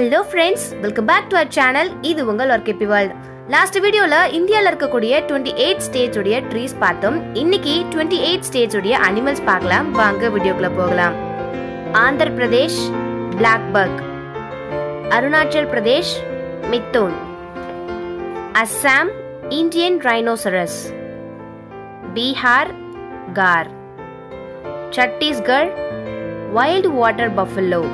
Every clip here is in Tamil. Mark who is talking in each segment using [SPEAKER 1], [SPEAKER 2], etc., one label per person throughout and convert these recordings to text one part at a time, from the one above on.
[SPEAKER 1] hello friends welcome back to our channel இது உங்கள் ஒர்க் வேர்ல்ட் லாஸ்ட் வீடியோவில் இந்தியாவில் இருக்கக்கூடிய டுவெண்ட்டி எயிட் ஸ்டேட்ஸ் உடைய ட்ரீஸ் பார்த்தோம் இன்னைக்கு டுவெண்ட்டி எயிட் ஸ்டேட்ஸ் உடைய அனிமல்ஸ் பார்க்கலாம் வாங்க வீடியோக்குள்ள போகலாம் Andhra Pradesh black buck Arunachal Pradesh mithun Assam Indian rhinoceros Bihar gaur Chhattisgarh wild water buffalo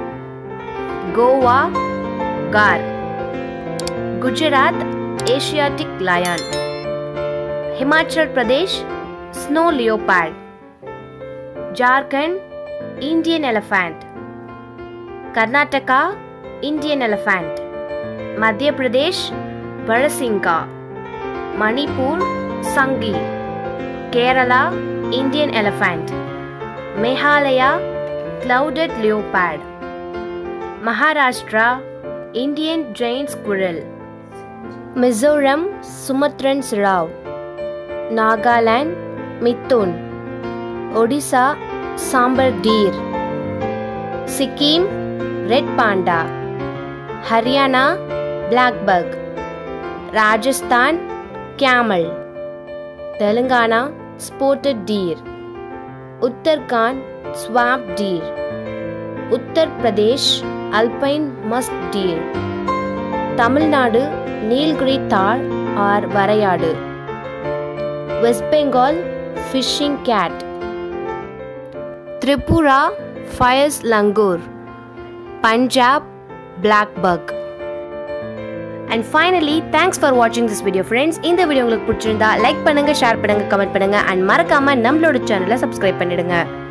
[SPEAKER 1] Goa gaur Gujarat Asiatic lion Himachal Pradesh snow leopard Jharkhand Indian elephant Karnataka Indian elephant Madhya Pradesh barasingha Manipur sangai Kerala Indian elephant Meghalaya clouded leopard Maharashtra Indian giant squirrel Mizoram Sumatran serow Nagaland mithun Odisha sambar deer Sikkim red panda Haryana black buck Rajasthan camel Telangana spotted deer Uttarakhand swamp deer Uttar Pradesh alpine musk deer Tamil Nadu Nilgiri tahr or வரையாடு west Bengal fishing cat Tripura Phayre's langur Punjab black buck and finally thanks for வாட்சிங் திஸ் வீடியோ ஃப்ரெண்ட்ஸ் இந்த வீடியோ உங்களுக்கு பிடிச்சிருந்தா லைக் பண்ணுங்க ஷேர் பண்ணுங்க கமெண்ட் பண்ணுங்க அண்ட் மறக்காம நம்மளோட சேனலை சப்ஸ்கிரைப் பண்ணிடுங்க